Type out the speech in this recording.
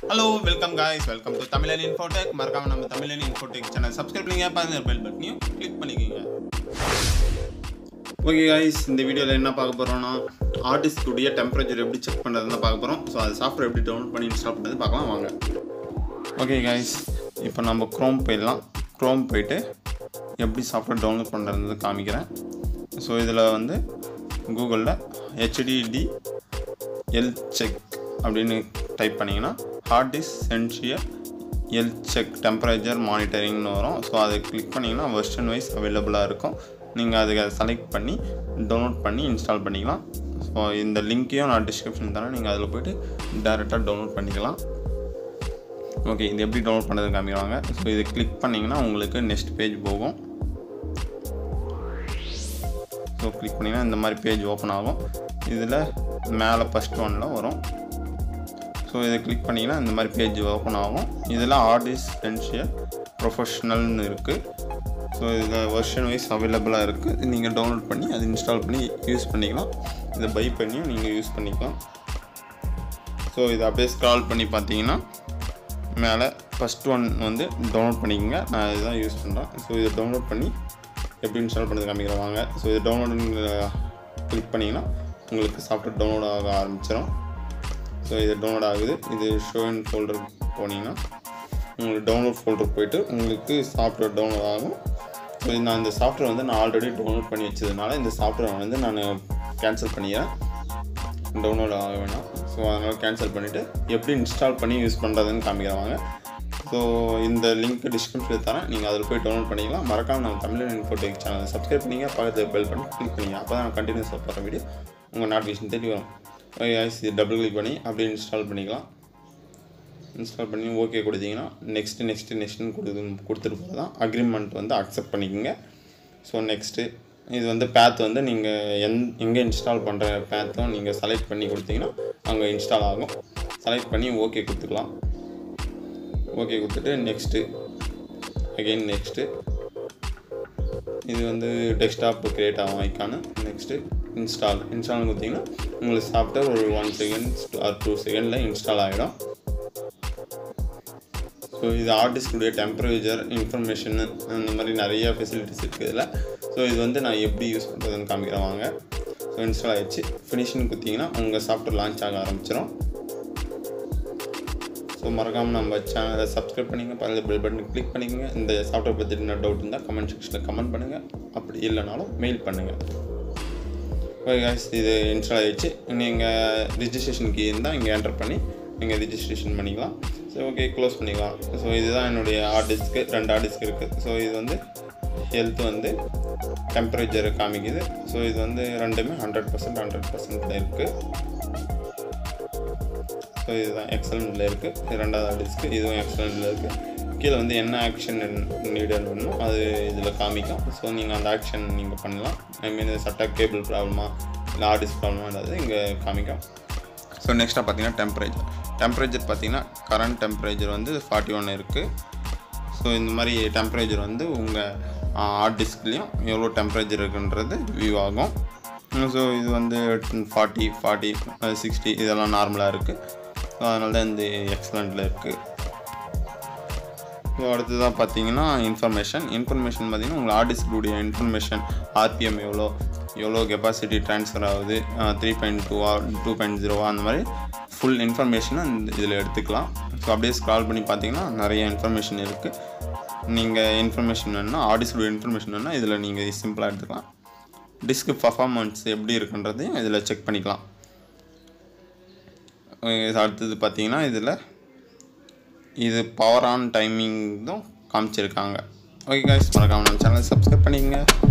hello welcome guys welcome to Tamilan infotech மறக்காம நம்ம தமிழன் இன்ஃபோடெக் சேனல் சப்ஸ்கிரைப் பண்ணிங்க பாருங்க பெல் பட்டனையும் கிளிக் பண்ணிக்கோங்க ஓகே காய்ஸ் இந்த வீடியோவில் என்ன பார்க்க போகிறோம்னா ஆர்டிஸ்டுடைய டெம்பரேச்சர் எப்படி செக் பண்ணுறதுன்னு பார்க்க போகிறோம் ஸோ அது சாஃப்ட்வேர் எப்படி டவுன்லோட் பண்ணி இன்ஸ்டால் பண்ணுறது பார்க்கலாம் வாங்க ஓகே காய்ஸ் இப்போ நம்ம க்ரோம் போயிடலாம் க்ரோம் போயிட்டு எப்படி சாஃப்ட்வேர் டவுன்லோட் பண்ணுறது காமிக்கிறேன் ஸோ இதில் வந்து கூகுளில் ஹெச்டிடி எல் செக் அப்படின்னு டைப் பண்ணிங்கன்னா hard disk sentinel L check temperature மானிட்டரிங்னு வரும் ஸோ அதை கிளிக் பண்ணிங்கன்னா வெர்ஷன் வைஸ் அவைலபிளாக இருக்கும் நீங்கள் அதுக்கு அதை செலக்ட் பண்ணி டவுன்லோட் பண்ணி இன்ஸ்டால் பண்ணிக்கலாம் ஸோ இந்த லிங்க்கையும் நான் டிஸ்கிரிப்ஷன் தரேன் நீங்கள் அதில் போய்ட்டு டேரெக்டாக டவுன்லோட் பண்ணிக்கலாம் ஓகே இது எப்படி டவுன்லோட் பண்ணுறது காமிக்கிறாங்க ஸோ இது கிளிக் பண்ணிங்கன்னா உங்களுக்கு நெக்ஸ்ட் பேஜ் போகும் ஸோ கிளிக் பண்ணிங்கன்னா இந்த மாதிரி பேஜ் ஓப்பன் ஆகும் இதில் மேலே ஃபஸ்ட் ஒனில் வரும் ஸோ இதை கிளிக் பண்ணிங்கன்னா இந்த மாதிரி பேஜ் ஓப்பன் ஆகும் இதில் ஆர்டிஸ்ட் பென்ஷியல் ப்ரொஃபஷ்னல்னு இருக்குது ஸோ இதில் வெர்ஷன் வைஸ் அவைலபிளாக இருக்குது நீங்கள் டவுன்லோட் பண்ணி அதை இன்ஸ்டால் பண்ணி யூஸ் பண்ணிக்கலாம் இதை பை பண்ணியும் நீங்கள் யூஸ் பண்ணிக்கலாம் ஸோ இதை அப்படியே ஸ்க்ரால் பண்ணி பார்த்தீங்கன்னா மேலே ஃபஸ்ட் ஒன் வந்து டவுன்லோட் பண்ணிக்கோங்க நான் இதுதான் யூஸ் பண்ணுறேன் ஸோ இதை டவுன்லோட் பண்ணி எப்படி இன்ஸ்டால் பண்ணுறது காமிக்கிறேன் வாங்க ஸோ இது டவுன்லோடு கிளிக் பண்ணிங்கன்னா உங்களுக்கு சாஃப்ட்வேர் டவுன்லோட் ஆக ஆரம்பிச்சிடும் ஸோ இது டவுன்லோட் ஆகுது இது ஷோ இன் ஃபோல்டர் போனீங்கன்னா உங்களுக்கு டவுன்லோட் ஃபோல்டர் போயிட்டு உங்களுக்கு சாஃப்ட்வேர் டவுன்லோட் ஆகும் ஸோ இது நான் இந்த சாஃப்ட்வேர் வந்து நான் ஆல்ரெடி டவுன்லோட் பண்ணி வச்சதுனால இந்த சாஃப்ட்வேர் வந்து நான் கேன்சல் பண்ணிக்கிறேன் டவுன்லோட் ஆக வேணாம் ஸோ அதனால் கேன்சல் பண்ணிவிட்டு எப்படி இன்ஸ்டால் பண்ணி யூஸ் பண்ணுறதுன்னு காமிக்கிறவாங்க ஸோ இந்த லிங்க் டிஸ்கிரிப்ஷனில் தரேன் நீங்கள் அதில் போய் டவுன்லோட் பண்ணிக்கலாம் மறக்காம நம்ம தமிழ் இன்ஃபோடெக் சேனல் சப்ஸ்கிரைப் பண்ணிங்க பக்கத்தில் பெல் பண்ணி கிளிக் பண்ணிங்க அப்போ தான் நான் கண்டினியூஸாக போகிற வீடியோ உங்கள் நோட்டிஃபிகேஷன் தேடி வரும் ஓகே இது டபுள் கிளிக் பண்ணி அப்படியே இன்ஸ்டால் பண்ணிக்கலாம் இன்ஸ்டால் பண்ணி ஓகே கொடுத்தீங்கன்னா நெக்ஸ்ட்டு நெக்ஸ்ட்டு நெக்ஸ்ட்டுன்னு கொடுத்து கொடுத்துட்டு போகிறதான் அக்ரிமெண்ட் வந்து அக்செப்ட் பண்ணிக்கோங்க ஸோ நெக்ஸ்ட்டு இது வந்து பேத் வந்து நீங்கள் எந் எங்கே இன்ஸ்டால் பண்ணுற பேத்தும் நீங்கள் செலக்ட் பண்ணி கொடுத்தீங்கன்னா அங்கே இன்ஸ்டால் ஆகும் செலக்ட் பண்ணி ஓகே கொடுத்துக்கலாம் ஓகே கொடுத்துட்டு நெக்ஸ்ட்டு அகெயின் நெக்ஸ்ட்டு இது வந்து டெஸ்க்டாப் க்ரியேட் ஆகும் ஐக்கானு நெக்ஸ்ட்டு இன்ஸ்டால் இன்ஸ்டால் கொடுத்தீங்கன்னா உங்களுக்கு சாஃப்ட்வேர் ஒரு ஒன் செகண்ட்ஸ் ஆர் டூ செகண்டில் இன்ஸ்டால் ஆகிடும் ஸோ இது ஆர்டிஸ்டுடைய டெம்பரேச்சர் இன்ஃபர்மேஷனு அந்த மாதிரி நிறைய ஃபெசிலிட்டிஸ் இருக்குது இதில் ஸோ இது வந்து நான் எப்படி யூஸ் பண்ணுறதுன்னு காமிக்கிறேன் வாங்க ஸோ இன்ஸ்டால் ஆகிடுச்சு ஃபினிஷ்னு கொடுத்தீங்கன்னா உங்கள் சாஃப்ட்வேர் லான்ச் ஆக ஆரம்பிச்சிடும் ஸோ மறக்காமல் நம்ம சேனலை சப்ஸ்கிரைப் பண்ணிங்க பக்கத்தில் பெல் பட்டன் கிளிக் பண்ணிக்கோங்க இந்த சாஃப்ட்வேர் பற்றி என்ன டவுட் இருந்தால் கமெண்ட் செக்ஷனில் கமெண்ட் பண்ணுங்கள் அப்படி இல்லைனாலும் மெயில் பண்ணுங்கள் ஓகே guys இது இன்ஸ்டால் ஆகிடுச்சு நீங்கள் ரிஜிஸ்ட்ரேஷன் கீ இருந்தால் இங்கே என்டர் பண்ணி நீங்கள் ரிஜிஸ்ட்ரேஷன் பண்ணிக்கலாம் ஸோ ஓகே க்ளோஸ் பண்ணிக்கலாம் ஸோ இதுதான் என்னுடைய ஹார்ட் டிஸ்க்கு ரெண்டு ஹார்ட் டிஸ்க் இருக்குது ஸோ இது வந்து ஹெல்த் வந்து டெம்பரேச்சர் காமிக்குது ஸோ இது வந்து ரெண்டுமே ஹண்ட்ரட் பர்சன்ட் ஹண்ட்ரட் பர்சன்டில் இருக்குது ஸோ இதுதான் எக்ஸலண்ட்டில் இருக்குது ரெண்டாவது ஹார்ட் டிஸ்க்கு இதுவும் எக்ஸலண்ட்டில் இருக்குது கீழே வந்து என்ன ஆக்ஷன் நீடட் வேணுமோ அது இதில் காமிக்கும் ஸோ நீங்கள் அந்த ஆக்ஷன் நீங்கள் பண்ணலாம் ஐ மீன் சட்டா கேபிள் ப்ராப்ளமா இல்லை ஹார்ட் டிஸ்க் ப்ராப்ளமான்றது இங்கே காமிக்கும் ஸோ நெக்ஸ்ட்டாக பார்த்தீங்கன்னா டெம்பரேச்சர் டெம்பரேச்சர் பார்த்தீங்கன்னா கரண்ட் டெம்பரேச்சர் வந்து ஃபார்ட்டி ஒன் இருக்குது ஸோ இந்த மாதிரி டெம்பரேச்சர் வந்து உங்கள் ஹார்ட் டிஸ்க்லேயும் எவ்வளோ டெம்பரேச்சர் இருக்குன்றது வியூ ஆகும் ஸோ இது வந்து ஃபார்ட்டி ஃபார்ட்டி சிக்ஸ்டி இதெல்லாம் நார்மலாக இருக்குது ஸோ அதனால தான் இந்த எக்ஸலண்ட்டில் இருக்குது ஸோ அடுத்ததாக பார்த்தீங்கன்னா இன்ஃபர்மேஷன் இன்ஃபர்மேஷன் பார்த்தீங்கன்னா உங்கள் ஹார்ட் டிஸ்குடைய இன்ஃபர்மேஷன் ஆர்பிஎம் எவ்வளோ எவ்வளோ கெப்பாசிட்டி ட்ரான்ஸ்ஃபர் ஆகுது த்ரீ பாயிண்ட் டூவா டூ பாயிண்ட் ஜீரோவா அந்த மாதிரி ஃபுல் இன்ஃபர்மேஷனை இதில் எடுத்துக்கலாம் ஸோ அப்படியே ஸ்க்ரால் பண்ணி பார்த்தீங்கன்னா நிறைய இன்ஃபர்மேஷன் இருக்குது நீங்கள் இன்ஃபர்மேஷன் வேணுன்னா ஆடிஸ்குடைய இன்ஃபர்மேஷன் வேணுன்னா இதில் நீங்கள் சிம்பிளாக எடுத்துக்கலாம் டிஸ்க் பர்ஃபார்மன்ஸ் எப்படி இருக்குன்றதையும் இதில் செக் பண்ணிக்கலாம் அடுத்தது பார்த்தீங்கன்னா இதில் இது பவர் ஆன் டைமிங் தான் காமிச்சிருக்காங்க ஓகே காய்ஸ் மறக்காம நம்ம சேனலை சப்ஸ்கிரைப் பண்ணிக்கங்க